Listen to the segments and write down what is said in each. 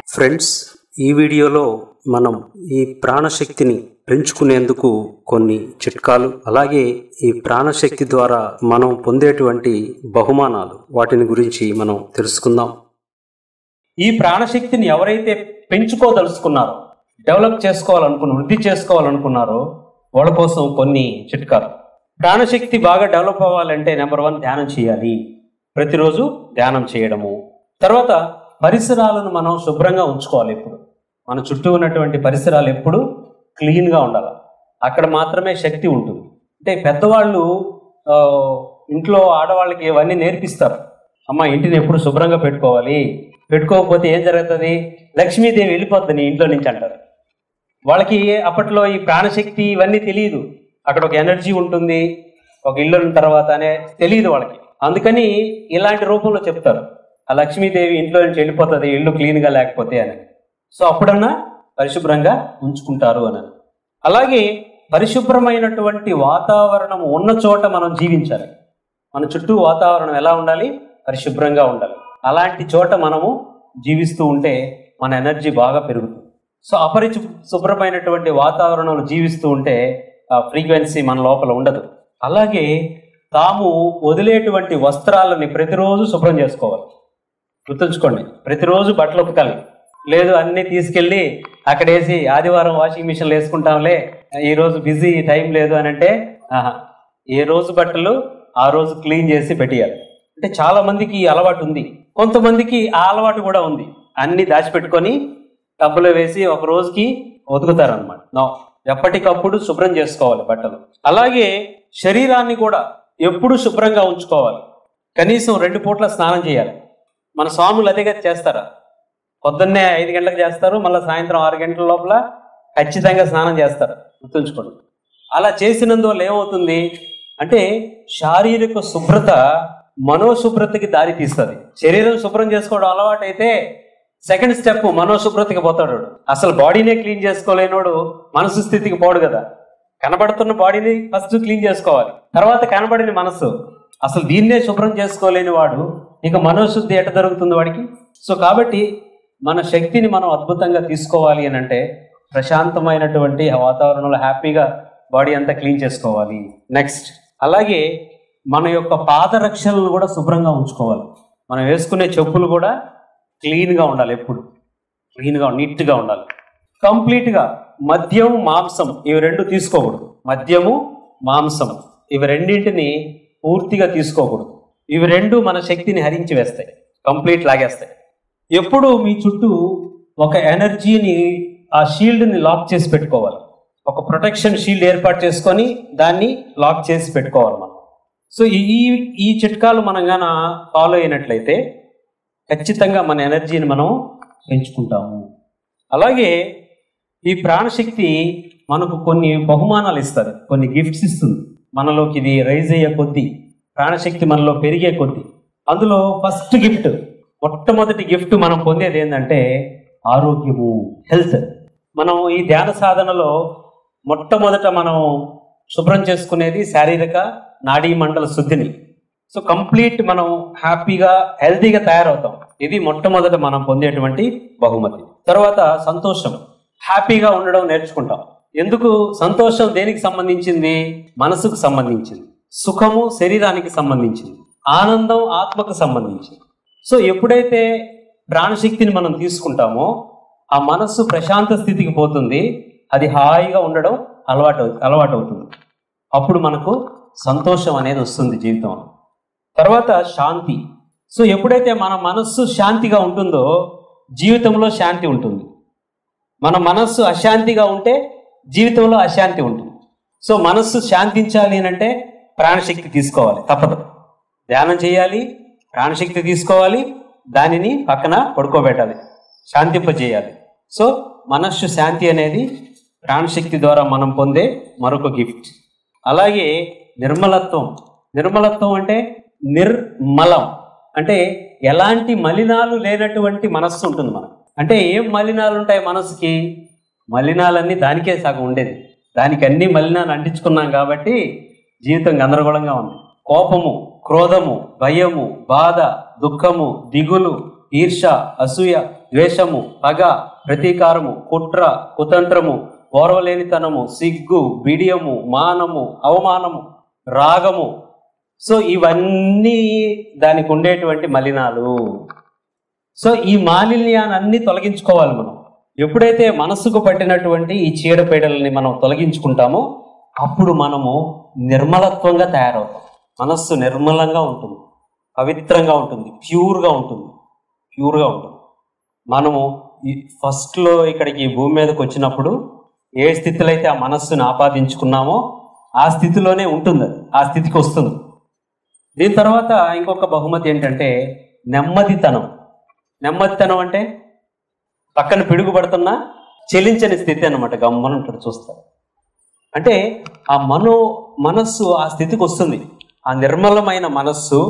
Friends ఈ వీడియోలో మనం ఈ ప్రాణశక్తిని పెంచుకునేందుకు కొన్ని చిట్కాలు అలాగే ఈ ప్రాణశక్తి ద్వారా మనం పొందేటువంటి బహుమానాలు వాటిని గురించి మనం తెలుసుకుందాం ఈ ప్రాణశక్తిని ఎవరైతే పెంచుకోదలుచుకున్నారో డెవలప్ చేసుకోవాలనుకున్న వృద్ధి చేసుకోవాలనుకున్నారో వాళ్ళ కోసం కొన్ని చిట్కాలు ప్రాణశక్తి బాగా డెవలప్ అవ్వాలంటే నెంబర్ వన్ ధ్యానం చేయాలి ప్రతిరోజు ధ్యానం చేయడము తర్వాత పరిసరాలను మనం శుభ్రంగా ఉంచుకోవాలి ఎప్పుడు మన చుట్టూ ఉన్నటువంటి పరిసరాలు ఎప్పుడు క్లీన్గా ఉండాలి అక్కడ మాత్రమే శక్తి ఉంటుంది అంటే పెద్దవాళ్ళు ఆ, ఇంట్లో ఆడవాళ్ళకి ఇవన్నీ నేర్పిస్తారు అమ్మ ఇంటిని ఎప్పుడు శుభ్రంగా పెట్టుకోవాలి పెట్టుకోకపోతే ఏం జరుగుతుంది లక్ష్మీదేవి వెళ్ళిపోతుంది నీ ఇంట్లో నుంచి అంటారు వాళ్ళకి అప్పట్లో ఈ ప్రాణశక్తి ఇవన్నీ తెలియదు అక్కడ ఒక ఎనర్జీ ఉంటుంది ఒక ఇల్లు ఉన్న తర్వాత అనే తెలియదు వాళ్ళకి అందుకని ఇలాంటి రూపంలో చెప్తారు ఆ లక్ష్మీదేవి ఇంట్లో నుంచి వెళ్ళిపోతుంది ఇల్లు క్లీన్గా లేకపోతే అని సో అప్పుడన్నా పరిశుభ్రంగా ఉంచుకుంటారు అని అలాగే పరిశుభ్రమైనటువంటి వాతావరణం ఉన్న చోట మనం జీవించాలి మన చుట్టూ వాతావరణం ఎలా ఉండాలి పరిశుభ్రంగా ఉండాలి అలాంటి చోట మనము జీవిస్తూ ఉంటే మన ఎనర్జీ బాగా పెరుగుతుంది సో అపరిచు శుభ్రమైనటువంటి వాతావరణంలో జీవిస్తూ ఉంటే ఆ ఫ్రీక్వెన్సీ మన లోపల ఉండదు అలాగే తాము వదిలేటువంటి వస్త్రాలని ప్రతిరోజు శుభ్రం చేసుకోవాలి గుర్తుంచుకోండి ప్రతిరోజు బట్టలు ఉతకాలి లేదు అన్ని తీసుకెళ్ళి అక్కడ వేసి ఆదివారం వాషింగ్ మిషన్లు వేసుకుంటాంలే ఈ రోజు బిజీ టైం లేదు అని అంటే ఆహా ఏ రోజు బట్టలు ఆ రోజు క్లీన్ చేసి పెట్టేయాలి అంటే చాలా మందికి ఈ అలవాటు ఉంది కొంతమందికి ఆ అలవాటు కూడా ఉంది అన్ని దాచిపెట్టుకొని టబ్బులో వేసి ఒక రోజుకి ఉతుకుతారు అనమాట నో ఎప్పటికప్పుడు శుభ్రం చేసుకోవాలి బట్టలు అలాగే శరీరాన్ని కూడా ఎప్పుడు శుభ్రంగా ఉంచుకోవాలి కనీసం రెండు పూట్ల స్నానం చేయాలి మన స్వాములు అదేగా చేస్తారా పొద్దున్నే ఐదు గంటలకు చేస్తారు మళ్ళీ సాయంత్రం ఆరు గంటల లోపల ఖచ్చితంగా స్నానం చేస్తారు గుర్తుంచుకోండి అలా చేసినందువల్ల ఏమవుతుంది అంటే శారీరక శుభ్రత మనోశుభ్రతకి దారి తీస్తుంది శరీరం శుభ్రం చేసుకోవడం అలవాటు అయితే సెకండ్ స్టెప్ మనోశుభ్రతకి పోతాడు వాడు. అసలు బాడీనే క్లీన్ చేసుకోలేనోడు మనసు స్థితికి పోడు కదా కనబడుతున్న బాడీని ఫస్ట్ క్లీన్ చేసుకోవాలి తర్వాత కనబడిన మనసు అసలు దీన్నే శుభ్రం చేసుకోలేని వాడు ఇక మనోశుద్ధి ఎట జరుగుతుంది వాడికి సో కాబట్టి మన శక్తిని మనం అద్భుతంగా తీసుకోవాలి అని అంటే ప్రశాంతమైనటువంటి ఆ వాతావరణంలో హ్యాపీగా బాడీ అంతా క్లీన్ చేసుకోవాలి నెక్స్ట్ అలాగే మన యొక్క పాదరక్షలను కూడా శుభ్రంగా ఉంచుకోవాలి మనం వేసుకునే చెప్పులు కూడా క్లీన్గా ఉండాలి ఎప్పుడు క్లీన్గా నీట్గా ఉండాలి కంప్లీట్గా మద్యం మాంసం ఇవి రెండు తీసుకోకూడదు మద్యము మాంసం ఇవి రెండింటిని పూర్తిగా తీసుకోకూడదు ఇవి రెండు మన శక్తిని హరించి వేస్తాయి కంప్లీట్ లాగేస్తాయి ఎప్పుడు మీ చుట్టూ ఒక ఎనర్జీని ఆ షీల్డ్ని లాక్ చేసి పెట్టుకోవాలి ఒక ప్రొటెక్షన్ షీల్డ్ ఏర్పాటు చేసుకొని దాన్ని లాక్ చేసి పెట్టుకోవాలి మనం సో ఈ ఈ- ఈ చిట్కాలు మనం గాన ఫాలో అయినట్లయితే ఖచ్చితంగా మన ఎనర్జీని మనం పెంచుకుంటాము అలాగే ఈ ప్రాణశక్తి మనకు కొన్ని బహుమానాలు ఇస్తారు కొన్ని గిఫ్ట్స్ ఇస్తుంది మనలోకి ఇది రైజ్ అయ్యే కొద్దీ ప్రాణశక్తి మనలో పెరిగే కొద్దీ అందులో ఫస్ట్ గిఫ్ట్ మొట్టమొదటి గిఫ్ట్ మనం పొందేది ఏంటంటే ఆరోగ్యము హెల్త్ మనం ఈ ధ్యాన సాధనలో మొట్టమొదట మనం శుభ్రం చేసుకునేది శారీరక నాడీ మండల శుద్ధిని సో కంప్లీట్ మనం హ్యాపీగా హెల్తీగా తయారవుతాం ఇది మొట్టమొదట మనం పొందేటువంటి బహుమతి తర్వాత సంతోషం హ్యాపీగా ఉండడం నేర్చుకుంటాం ఎందుకు సంతోషం దేనికి సంబంధించింది మనసుకు సంబంధించింది సుఖము శరీరానికి సంబంధించింది ఆనందం ఆత్మకు సంబంధించింది సో ఎప్పుడైతే ప్రాణశక్తిని మనం తీసుకుంటామో ఆ మనస్సు ప్రశాంత స్థితికి పోతుంది అది హాయిగా ఉండడం అలవాటు అలవాటు అవుతుంది అప్పుడు మనకు సంతోషం అనేది వస్తుంది జీవితంలో తర్వాత శాంతి సో ఎప్పుడైతే మన మనస్సు శాంతిగా ఉంటుందో జీవితంలో శాంతి ఉంటుంది మన మనస్సు అశాంతిగా ఉంటే జీవితంలో అశాంతి ఉంటుంది సో మనస్సు శాంతించాలి అని అంటే ప్రాణశక్తి తీసుకోవాలి తప్పదు ధ్యానం చేయాలి ప్రాణశక్తి తీసుకోవాలి దానిని పక్కన పడుకోబెట్టాలి శాంతింపజేయాలి సో మనస్సు శాంతి అనేది ప్రాణశక్తి ద్వారా మనం పొందే మరొక గిఫ్ట్ అలాగే నిర్మలత్వం నిర్మలత్వం అంటే నిర్మలం అంటే ఎలాంటి మలినాలు లేనటువంటి మనస్సు ఉంటుంది మనకు అంటే ఏం మలినాలు ఉంటాయి మనసుకి మలినాలన్నీ దానికే సగం ఉండేది దానికి అన్ని మలినాలు అంటించుకున్నాం కాబట్టి జీవితం గందరగోళంగా ఉంది కోపము క్రోధము భయము బాధ దుఃఖము దిగులు ఈర్ష అసూయ ద్వేషము పగ ప్రతీకారము కుట్ర కుతంత్రము ఓర్వలేనితనము సిగ్గు బిడియము మానము అవమానము రాగము సో ఇవన్నీ దానికి ఉండేటువంటి మలినాలు సో ఈ మాలిన్యాన్ని తొలగించుకోవాలి మనం ఎప్పుడైతే మనస్సుకు పట్టినటువంటి ఈ చీడపీడల్ని మనం తొలగించుకుంటామో అప్పుడు మనము నిర్మలత్వంగా తయారవుతాం మనస్సు నిర్మలంగా ఉంటుంది పవిత్రంగా ఉంటుంది ప్యూర్గా ఉంటుంది ప్యూర్గా ఉంటుంది మనము ఈ ఫస్ట్లో ఇక్కడికి ఈ భూమి మీదకి వచ్చినప్పుడు ఏ స్థితిలో అయితే ఆ మనస్సును ఆపాదించుకున్నామో ఆ స్థితిలోనే ఉంటుంది అది ఆ స్థితికి వస్తుంది దీని తర్వాత ఇంకొక బహుమతి ఏంటంటే నెమ్మదితనం నెమ్మదితనం అంటే పక్కన పిడుగుపడుతున్నా చెలించని స్థితి అనమాట గమ్మని ఉంటాడు చూస్తారు అంటే ఆ మనో మనస్సు ఆ స్థితికి వస్తుంది ఆ నిర్మలమైన మనస్సు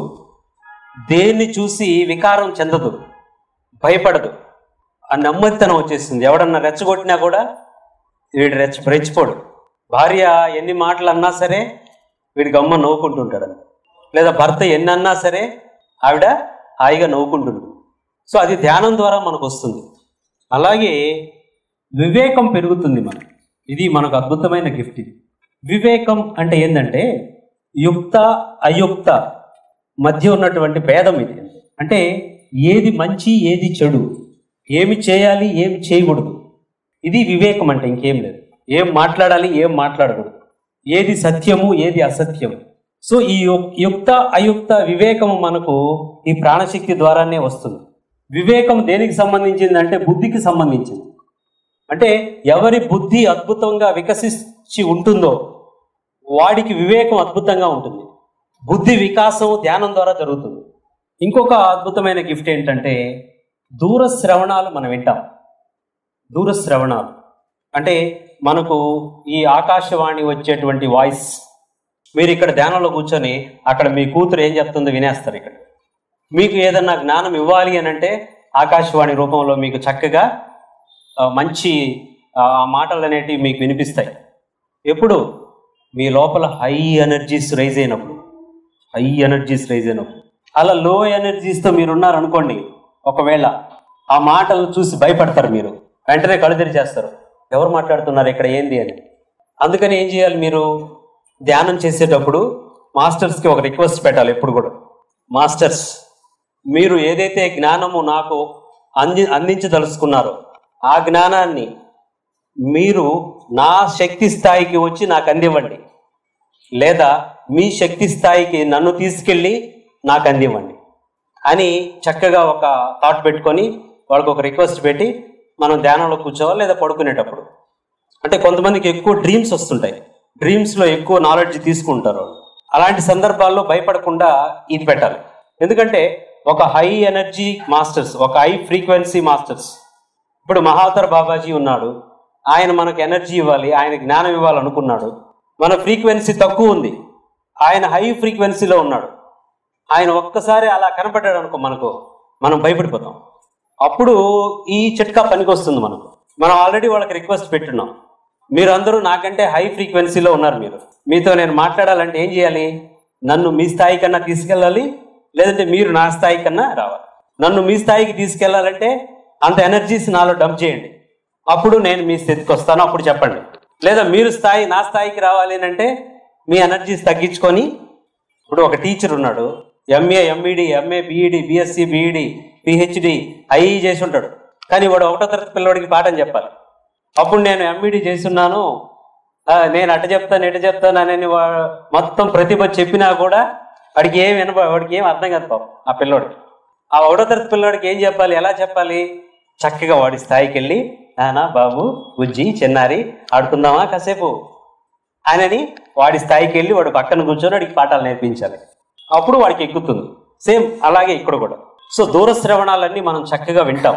దేన్ని చూసి వికారం చెందదు భయపడదు ఆ నెమ్మదితనం వచ్చేస్తుంది ఎవడన్నా రెచ్చగొట్టినా కూడా వీడు రెచ్చ రెచ్చిపోడు భార్య ఎన్ని మాటలు అన్నా సరే వీడు గమ్మ నవ్వుకుంటుంటాడు లేదా భర్త ఎన్ని అన్నా సరే ఆవిడ హాయిగా నవ్వుకుంటుంది సో అది ధ్యానం ద్వారా మనకు వస్తుంది అలాగే వివేకం పెరుగుతుంది మనకు ఇది మనకు అద్భుతమైన గిఫ్ట్ ఇది వివేకం అంటే ఏంటంటే యుక్త అయుక్త మధ్య ఉన్నటువంటి భేదం ఇది అంటే ఏది మంచి ఏది చెడు ఏమి చేయాలి ఏమి చేయకూడదు ఇది వివేకం అంటే ఇంకేం లేదు ఏం మాట్లాడాలి ఏం మాట్లాడకూడదు ఏది సత్యము ఏది అసత్యము సో ఈ యు- యుక్త అయుక్త వివేకము మనకు ఈ ప్రాణశక్తి ద్వారానే వస్తుంది వివేకం దేనికి సంబంధించింది అంటే బుద్ధికి సంబంధించింది అంటే ఎవరి బుద్ధి అద్భుతంగా వికసించి ఉంటుందో వాడికి వివేకం అద్భుతంగా ఉంటుంది బుద్ధి వికాసం ధ్యానం ద్వారా జరుగుతుంది ఇంకొక అద్భుతమైన గిఫ్ట్ ఏంటంటే దూర శ్రవణాలు మనం వింటాం దూర శ్రవణాలు అంటే మనకు ఈ ఆకాశవాణి వచ్చేటువంటి వాయిస్ మీరు ఇక్కడ ధ్యానంలో కూర్చొని అక్కడ మీ కూతురు ఏం చెప్తుందో వినేస్తారు ఇక్కడ మీకు ఏదన్నా జ్ఞానం ఇవ్వాలి అని అంటే ఆకాశవాణి రూపంలో మీకు చక్కగా ఆ, మంచి ఆ ఆ మాటలు అనేటివి మీకు వినిపిస్తాయి ఎప్పుడు మీ లోపల హై ఎనర్జీస్ రైజ్ అయినప్పుడు హై ఎనర్జీస్ రైజ్ అయినప్పుడు అలా లో ఎనర్జీస్తో మీరు ఉన్నారనుకోండి ఒకవేళ ఆ మాటలు చూసి భయపడతారు మీరు వెంటనే కళ్ళు తెరిచేస్తారు ఎవరు మాట్లాడుతున్నారు ఇక్కడ ఏంది అని అందుకని ఏం చేయాలి మీరు ధ్యానం చేసేటప్పుడు మాస్టర్స్కి ఒక రిక్వెస్ట్ పెట్టాలి ఎప్పుడు కూడా మాస్టర్స్ మీరు ఏదైతే జ్ఞానము నాకు అంది అందించదలుచుకున్నారో ఆ జ్ఞానాన్ని మీరు నా శక్తి స్థాయికి వచ్చి నాకు అందివ్వండి లేదా మీ శక్తి స్థాయికి నన్ను తీసుకెళ్ళి నాకు అందివ్వండి అని చక్కగా ఒక థాట్ పెట్టుకొని వాళ్ళకి ఒక రిక్వెస్ట్ పెట్టి మనం ధ్యానంలో కూర్చోవాలి లేదా పడుకునేటప్పుడు అంటే కొంతమందికి ఎక్కువ డ్రీమ్స్ వస్తుంటాయి డ్రీమ్స్లో ఎక్కువ నాలెడ్జ్ తీసుకుంటారు వాళ్ళు. అలాంటి సందర్భాల్లో భయపడకుండా ఇది పెట్టాలి ఎందుకంటే ఒక హై ఎనర్జీ మాస్టర్స్ ఒక హై ఫ్రీక్వెన్సీ మాస్టర్స్ ఇప్పుడు మహావతర్ బాబాజీ ఉన్నాడు ఆయన మనకు ఎనర్జీ ఇవ్వాలి ఆయన జ్ఞానం ఇవ్వాలనుకున్నాడు మన ఫ్రీక్వెన్సీ తక్కువ ఉంది ఆయన హై ఫ్రీక్వెన్సీలో ఉన్నాడు ఆయన ఒక్కసారి అలా కనపడ్డాడు అనుకో మనకు మనం భయపడిపోతాం అప్పుడు ఈ చిట్కా పనికొస్తుంది మనకు మనం ఆల్రెడీ వాళ్ళకి రిక్వెస్ట్ పెట్టున్నాం మీరు అందరూ నాకంటే హై ఫ్రీక్వెన్సీలో ఉన్నారు మీరు మీతో నేను మాట్లాడాలంటే ఏం చేయాలి నన్ను మీ స్థాయి కన్నా తీసుకెళ్ళాలి లేదంటే మీరు నా స్థాయి కన్నా రావాలి నన్ను మీ స్థాయికి తీసుకెళ్లాలంటే అంత ఎనర్జీస్ నాలో డంప్ చేయండి అప్పుడు నేను మీ స్థితికి వస్తాను అప్పుడు చెప్పండి లేదా మీరు స్థాయి నా స్థాయికి రావాలి అని అంటే మీ ఎనర్జీస్ తగ్గించుకొని ఇప్పుడు ఒక టీచర్ ఉన్నాడు MA MEd MA BEd BSc BEd PhD IE చేసి ఉంటాడు కానీ వాడు ఒకటో తరగతి పిల్లవాడికి పాఠం చెప్పాలి అప్పుడు నేను ఎంఈడి చేస్తున్నాను ఆ, నేను అటు చెప్తాను ఇటు చెప్తాను అని వా- మొత్తం ప్రతిభ చెప్పినా కూడా వాడికి ఏం వినప వాడికి ఏం అర్థం కాదు పాపం ఆ పిల్లోడికి ఆ ఒకటో తరగతి పిల్లోడికి ఏం చెప్పాలి ఎలా చెప్పాలి చక్కగా వాడి స్థాయికి వెళ్ళి నానా బాబు బుజ్జి చిన్నారి ఆడుకుందామా కాసేపు ఆయనని వాడి స్థాయికి వెళ్ళి వాడు పక్కన కూర్చొని వాడికి పాఠాలు నేర్పించాలి అప్పుడు వాడికి ఎక్కుతుంది సేమ్ అలాగే ఇక్కడ కూడా సో దూర శ్రవణాలన్నీ మనం చక్కగా వింటాం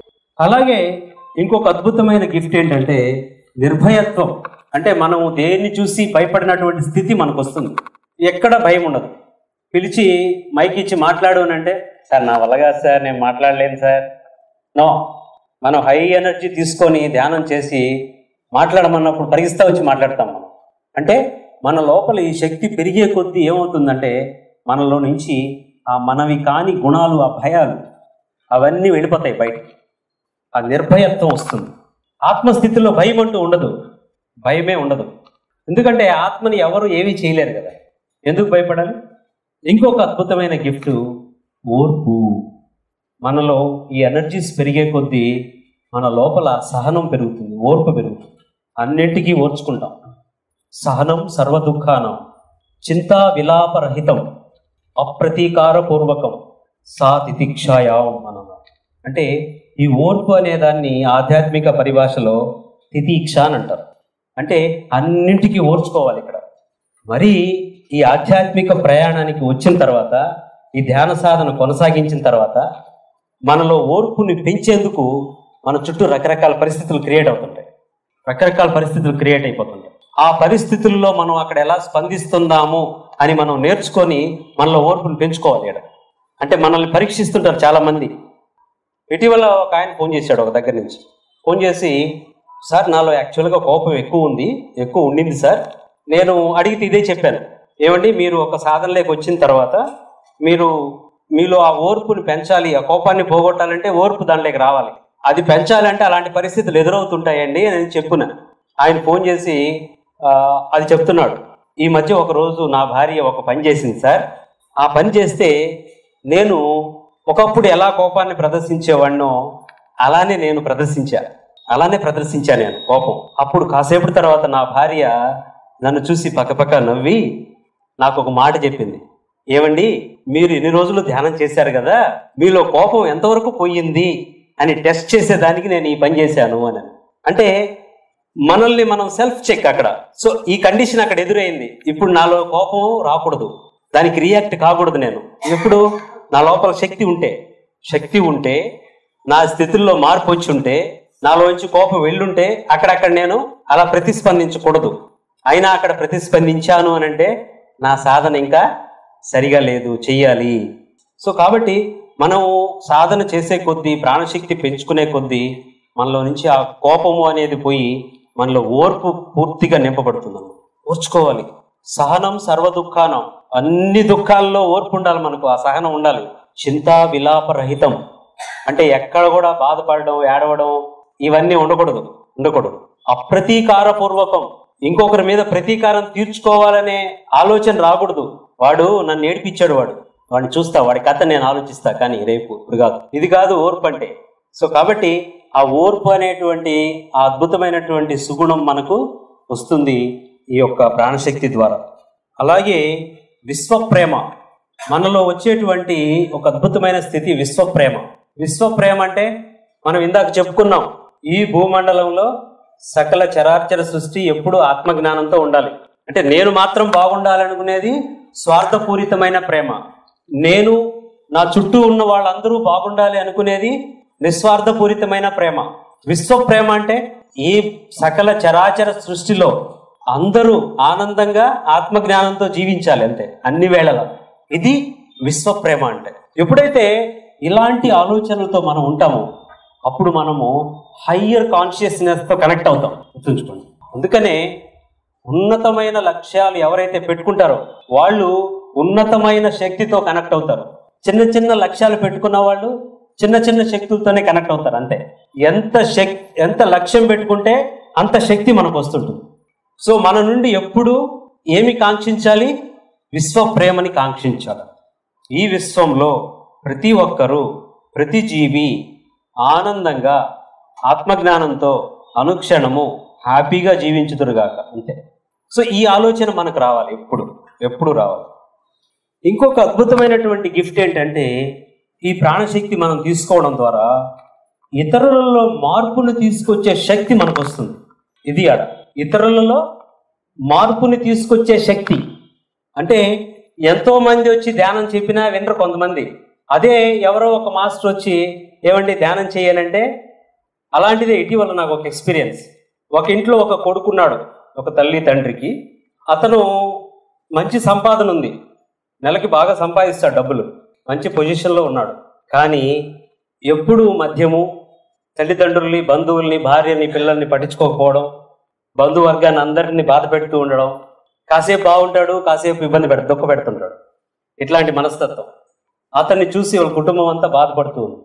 అలాగే ఇంకొక అద్భుతమైన గిఫ్ట్ ఏంటంటే నిర్భయత్వం అంటే మనం దేన్ని చూసి భయపడినటువంటి స్థితి మనకు వస్తుంది ఎక్కడ భయం ఉండదు పిలిచి మైక్ ఇచ్చి మాట్లాడు అని అంటే సార్ నా వల్ల కాదు సార్ నేను మాట్లాడలేను సార్ నో మనం హై ఎనర్జీ తీసుకొని ధ్యానం చేసి మాట్లాడమన్నప్పుడు పరిగిస్తా వచ్చి మాట్లాడతాం మనం అంటే మన లోపల ఈ శక్తి పెరిగే కొద్దీ ఏమవుతుందంటే మనలో నుంచి ఆ మనవి కాని గుణాలు ఆ భయాలు అవన్నీ వెళ్ళిపోతాయి బయటికి ఆ నిర్భయత్వం వస్తుంది ఆత్మస్థితిలో భయం అంటూ ఉండదు భయమే ఉండదు ఎందుకంటే ఆత్మని ఎవరు ఏమీ చేయలేరు కదా ఎందుకు భయపడాలి ఇంకొక అద్భుతమైన గిఫ్ట్ ఓర్పు మనలో ఈ ఎనర్జీస్ పెరిగే కొద్దీ మన లోపల సహనం పెరుగుతుంది ఓర్పు పెరుగుతుంది అన్నింటికీ ఓర్చుకుంటాం సహనం సర్వదుఃఖానం చింతా విలాపరహితం అప్రతీకారపూర్వకం సా తితిక్షాయాం మనం అంటే ఈ ఓర్పు అనే దాన్ని ఆధ్యాత్మిక పరిభాషలో తితీక్ష అని అంటారు అంటే అన్నింటికీ ఓర్చుకోవాలి ఇక్కడ మరి ఈ ఆధ్యాత్మిక ప్రయాణానికి వచ్చిన తర్వాత ఈ ధ్యాన సాధన కొనసాగించిన తర్వాత మనలో ఓర్పుని పెంచేందుకు మన చుట్టూ రకరకాల పరిస్థితులు క్రియేట్ అవుతుంటాయి రకరకాల పరిస్థితులు క్రియేట్ అయిపోతుంటాయి ఆ పరిస్థితుల్లో మనం అక్కడ ఎలా స్పందిస్తుందాము అని మనం నేర్చుకొని మనలో ఓర్పుని పెంచుకోవాలి ఇక్కడ అంటే మనల్ని పరీక్షిస్తుంటారు చాలా మంది ఇటీవల ఒక ఆయన ఫోన్ చేశాడు ఒక దగ్గర నుంచి ఫోన్ చేసి సార్ నాలో యాక్చువల్గా కోపం ఎక్కువ ఉంది ఎక్కువ ఉండింది సార్ నేను అడిగితే ఇదే చెప్పాను ఏమండి మీరు ఒక సాధనలోకి వచ్చిన తర్వాత మీరు మీలో ఆ ఓర్పుని పెంచాలి ఆ కోపాన్ని పోగొట్టాలంటే ఓర్పు దానిలోకి రావాలి అది పెంచాలంటే అలాంటి పరిస్థితులు ఎదురవుతుంటాయండి అని చెప్పున ఆయన ఫోన్ చేసి ఆ, అది చెప్తున్నాడు ఈ మధ్య ఒక రోజు నా భార్య ఒక పని చేసింది సార్ ఆ పని చేస్తే నేను ఒకప్పుడు ఎలా కోపాన్ని ప్రదర్శించేవాడినో అలానే నేను ప్రదర్శించా అలానే ప్రదర్శించా నేను కోపం అప్పుడు కాసేపటి తర్వాత నా భార్య నన్ను చూసి పక్కపక్క నవ్వి నాకు ఒక మాట చెప్పింది ఏమండి మీరు ఇన్ని రోజులు ధ్యానం చేశారు కదా మీలో కోపం ఎంతవరకు పోయింది అని టెస్ట్ చేసేదానికి నేను ఈ పని చేశాను అని అంటే మనల్ని మనం సెల్ఫ్ చెక్ అక్కడ సో ఈ కండిషన్ అక్కడ ఎదురైంది ఇప్పుడు నాలో కోపం రాకూడదు దానికి రియాక్ట్ కాకూడదు నేను ఎప్పుడు నా లోపల శక్తి ఉంటే శక్తి ఉంటే నా స్థితుల్లో మార్పు వచ్చి ఉంటే నాలోంచి కోపం వెళ్ళుంటే అక్కడక్కడ నేను అలా ప్రతిస్పందించకూడదు అయినా అక్కడ ప్రతిస్పందించాను అని అంటే నా సాధన ఇంకా సరిగా లేదు చెయ్యాలి సో కాబట్టి మనం సాధన చేసే కొద్దీ ప్రాణశక్తి పెంచుకునే కొద్దీ మనలో నుంచి ఆ కోపము అనేది పోయి మనలో ఓర్పు పూర్తిగా నింపబడుతుంది ఓర్చుకోవాలి సహనం సర్వ దుఃఖానం అన్ని దుఃఖాల్లో ఓర్పు ఉండాలి మనకు ఆ సహనం ఉండాలి చింతా విలాప రహితం అంటే ఎక్కడ కూడా బాధపడడం ఏడవడం ఇవన్నీ ఉండకూడదు ఉండకూడదు అప్రతీకార పూర్వకం ఇంకొకరి మీద ప్రతీకారం తీర్చుకోవాలనే ఆలోచన రాకూడదు వాడు నన్ను ఏడిపించాడు వాడు వాడిని చూస్తా వాడి కథ నేను ఆలోచిస్తా కానీ రేపు ఇప్పుడు కాదు ఇది కాదు ఓర్పు అంటే సో కాబట్టి ఆ ఓర్పు అనేటువంటి ఆ అద్భుతమైనటువంటి సుగుణం మనకు వస్తుంది ఈ యొక్క ప్రాణశక్తి ద్వారా అలాగే విశ్వప్రేమ మనలో వచ్చేటువంటి ఒక అద్భుతమైన స్థితి విశ్వప్రేమ విశ్వప్రేమ అంటే మనం ఇందాక చెప్పుకున్నాం ఈ భూమండలంలో సకల చరాచర సృష్టి ఎప్పుడూ ఆత్మజ్ఞానంతో ఉండాలి అంటే నేను మాత్రం బాగుండాలనుకునేది స్వార్థపూరితమైన ప్రేమ నేను నా చుట్టూ ఉన్న వాళ్ళందరూ బాగుండాలి అనుకునేది నిస్వార్థపూరితమైన ప్రేమ విశ్వ ప్రేమ అంటే ఈ సకల చరాచర సృష్టిలో అందరూ ఆనందంగా ఆత్మజ్ఞానంతో జీవించాలి అంతే అన్ని వేళల ఇది విశ్వ ప్రేమ అంటే ఎప్పుడైతే ఇలాంటి ఆలోచనలతో మనం ఉంటామో అప్పుడు మనము హయ్యర్ కాన్షియస్నెస్ తో కనెక్ట్ అవుతాం గుర్తుంచుకోండి అందుకనే ఉన్నతమైన లక్ష్యాలు ఎవరైతే పెట్టుకుంటారో వాళ్ళు ఉన్నతమైన శక్తితో కనెక్ట్ అవుతారు చిన్న చిన్న లక్ష్యాలు పెట్టుకున్న వాళ్ళు చిన్న చిన్న శక్తులతోనే కనెక్ట్ అవుతారు అంతే ఎంత శక్తి ఎంత లక్ష్యం పెట్టుకుంటే అంత శక్తి మనకు వస్తుంటుంది సో మన నుండి ఎప్పుడు ఏమి కాంక్షించాలి విశ్వ ప్రేమని కాంక్షించాలి ఈ విశ్వంలో ప్రతి ఒక్కరూ ప్రతి జీవి ఆనందంగా ఆత్మజ్ఞానంతో అనుక్షణము హ్యాపీగా జీవించుదురుగాక అంతే సో ఈ ఆలోచన మనకు రావాలి ఎప్పుడు ఎప్పుడు రావాలి ఇంకొక అద్భుతమైనటువంటి గిఫ్ట్ ఏంటంటే ఈ ప్రాణశక్తి మనం తీసుకోవడం ద్వారా ఇతరులలో మార్పును తీసుకొచ్చే శక్తి మనకు వస్తుంది ఇది ఆడ ఇతరులలో మార్పుని తీసుకొచ్చే శక్తి అంటే ఎంతో మంది వచ్చి ధ్యానం చెప్పినా వినరు కొంతమంది అదే ఎవరో ఒక మాస్టర్ వచ్చి ఏమండి ధ్యానం చేయాలంటే అలాంటిదే ఇటీవల నాకు ఒక ఎక్స్పీరియన్స్ ఒక ఇంట్లో ఒక కొడుకున్నాడు ఒక తల్లి తండ్రికి అతను మంచి సంపాదన ఉంది నెలకి బాగా సంపాదిస్తాడు డబ్బులు మంచి పొజిషన్లో ఉన్నాడు కానీ ఎప్పుడు మద్యము తల్లిదండ్రుల్ని బంధువుల్ని భార్యని పిల్లల్ని పట్టించుకోకపోవడం బంధువర్గాన్ని అందరినీ బాధ పెడుతూ ఉండడం కాసేపు బాగుంటాడు కాసేపు ఇబ్బంది పెడ దుఃఖ పెడుతుంటాడు ఇట్లాంటి మనస్తత్వం అతన్ని చూసి వాళ్ళ కుటుంబం అంతా బాధపడుతూ ఉంది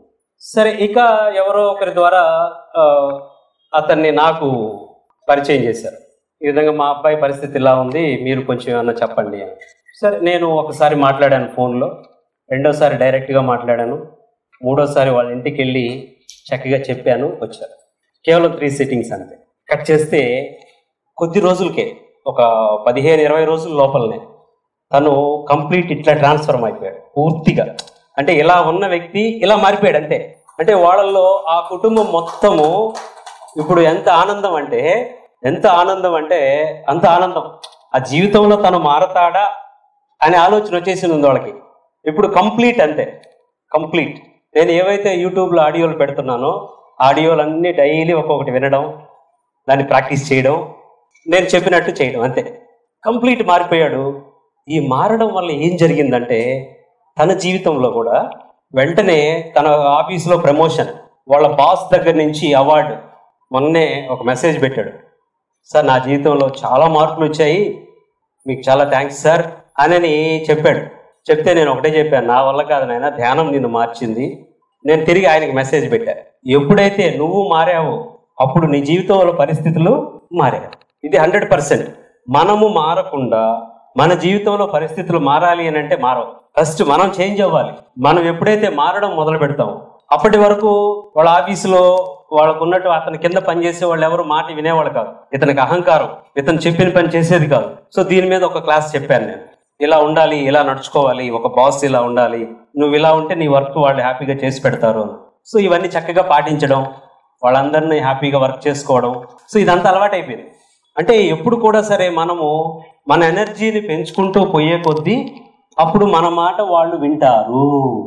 సరే ఇక ఎవరో ఒకరి ద్వారా ఆ, అతన్ని నాకు పరిచయం చేశారు ఈ విధంగా మా అబ్బాయి పరిస్థితి ఇలా ఉంది మీరు కొంచెం ఏమన్నా చెప్పండి అని సరే నేను ఒకసారి మాట్లాడాను ఫోన్లో రెండోసారి డైరెక్ట్గా మాట్లాడాను మూడోసారి వాళ్ళ ఇంటికి వెళ్ళి చక్కగా చెప్పాను వచ్చారు కేవలం త్రీ సిట్టింగ్స్ అంతే కట్ చేస్తే కొద్ది రోజులకే ఒక పదిహేను ఇరవై రోజుల లోపలనే తను కంప్లీట్ ఇట్లా ట్రాన్స్ఫర్మ్ అయిపోయాడు పూర్తిగా అంటే ఇలా ఉన్న వ్యక్తి ఇలా మారిపోయాడు అంతే అంటే వాళ్ళల్లో ఆ కుటుంబం మొత్తము ఇప్పుడు ఎంత ఆనందం అంటే ఎంత ఆనందం అంటే అంత ఆనందం ఆ జీవితంలో తను మారతాడా అనే ఆలోచన వచ్చేసింది ఉంది వాళ్ళకి ఇప్పుడు కంప్లీట్ అంతే కంప్లీట్ నేను ఏవైతే యూట్యూబ్లో ఆడియోలు పెడుతున్నానో ఆడియోలన్నీ డైలీ ఒక్కొక్కటి వినడం దాన్ని ప్రాక్టీస్ చేయడం నేను చెప్పినట్టు చేయడం అంతే కంప్లీట్ మారిపోయాడు ఈ మారడం వల్ల ఏం జరిగిందంటే తన జీవితంలో కూడా వెంటనే తన ఆఫీస్లో ప్రమోషన్ వాళ్ళ బాస్ దగ్గర నుంచి అవార్డు మొన్నే ఒక మెసేజ్ పెట్టాడు సార్ నా జీవితంలో చాలా మార్పులు వచ్చాయి మీకు చాలా థ్యాంక్స్ సార్ అని చెప్పాడు చెప్తే నేను ఒకటే చెప్పాను నా వల్ల కాదు నాయన ధ్యానం నిన్ను మార్చింది నేను తిరిగి ఆయనకి మెసేజ్ పెట్టా ఎప్పుడైతే నువ్వు మారావో అప్పుడు నీ జీవితంలో పరిస్థితులు మారాయి ఇది హండ్రెడ్ పర్సెంట్ మనము మారకుండా మన జీవితంలో పరిస్థితులు మారాలి అని అంటే మారవు ఫస్ట్ మనం చేంజ్ అవ్వాలి మనం ఎప్పుడైతే మారడం మొదలు పెడతామో అప్పటి వరకు వాళ్ళ ఆఫీసులో వాళ్ళకు ఉన్నట్టు అతని కింద పనిచేసే వాళ్ళు ఎవరు మాట వినేవాళ్ళు కాదు ఇతనికి అహంకారం ఇతను చెప్పిన పని చేసేది కాదు సో దీని మీద ఒక క్లాస్ చెప్పాను నేను ఇలా ఉండాలి ఇలా నడుచుకోవాలి ఒక బాస్ ఇలా ఉండాలి నువ్వు ఇలా ఉంటే నీ వర్క్ వాళ్ళు హ్యాపీగా చేసి పెడతారు అని. సో ఇవన్నీ చక్కగా పాటించడం వాళ్ళందరినీ హ్యాపీగా వర్క్ చేసుకోవడం సో ఇదంతా అలవాటైపోయింది అంటే ఎప్పుడు కూడా సరే మనము మన ఎనర్జీని పెంచుకుంటూ పోయే కొద్దీ అప్పుడు మన మాట వాళ్ళు వింటారు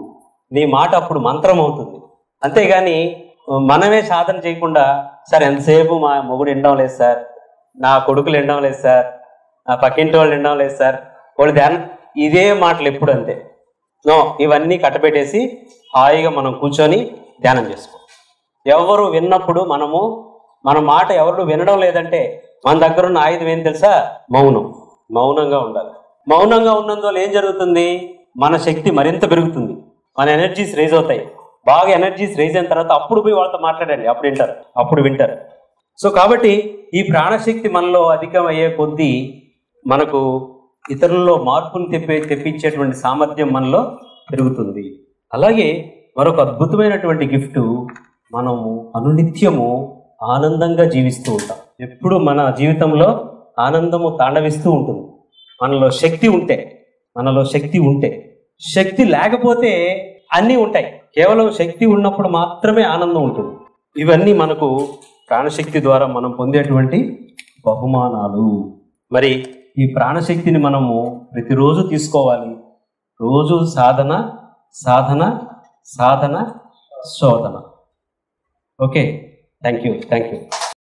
నీ మాట అప్పుడు మంత్రం అవుతుంది అంతేగాని మనమే సాధన చేయకుండా సార్ ఎంతసేపు మా మొగుడు వినడం లేదు సార్ నా కొడుకులు వినడం లేదు సార్ నా పక్కింటి వాళ్ళు వినడం లేదు సార్ వాళ్ళు ధ్యానం ఇదే మాటలు ఎప్పుడు అంతే నో ఇవన్నీ కట్టబెట్టేసి హాయిగా మనం కూర్చొని ధ్యానం చేసుకో ఎవరు విన్నప్పుడు మనము మన మాట ఎవరు వినడం లేదంటే మన దగ్గర ఉన్న ఆయుధం ఏం తెలుసా మౌనం మౌనంగా ఉండాలి మౌనంగా ఉన్నందువల్ల ఏం జరుగుతుంది మన శక్తి మరింత పెరుగుతుంది మన ఎనర్జీస్ రేజ్ అవుతాయి బాగా ఎనర్జీస్ రేజ్ అయిన తర్వాత అప్పుడు పోయి వాళ్ళతో మాట్లాడండి అప్పుడు వింటారు అప్పుడు వింటారు సో కాబట్టి ఈ ప్రాణశక్తి మనలో అధికమయ్యే కొద్దీ మనకు ఇతరుల్లో మార్పును తెప్పి తెప్పించేటువంటి సామర్థ్యం మనలో పెరుగుతుంది అలాగే మరొక అద్భుతమైనటువంటి గిఫ్ట్ మనము అనునిత్యము ఆనందంగా జీవిస్తూ ఉంటాం ఎప్పుడు మన జీవితంలో ఆనందము తాండవిస్తూ ఉంటుంది మనలో శక్తి ఉంటే మనలో శక్తి ఉంటే శక్తి లేకపోతే అన్నీ ఉంటాయి కేవలం శక్తి ఉన్నప్పుడు మాత్రమే ఆనందం ఉంటుంది ఇవన్నీ మనకు ప్రాణశక్తి ద్వారా మనం పొందేటువంటి బహుమానాలు మరి ఈ ప్రాణశక్తిని మనము ప్రతిరోజు తీసుకోవాలి రోజు సాధన సాధన సాధన శోధన okay thank you thank you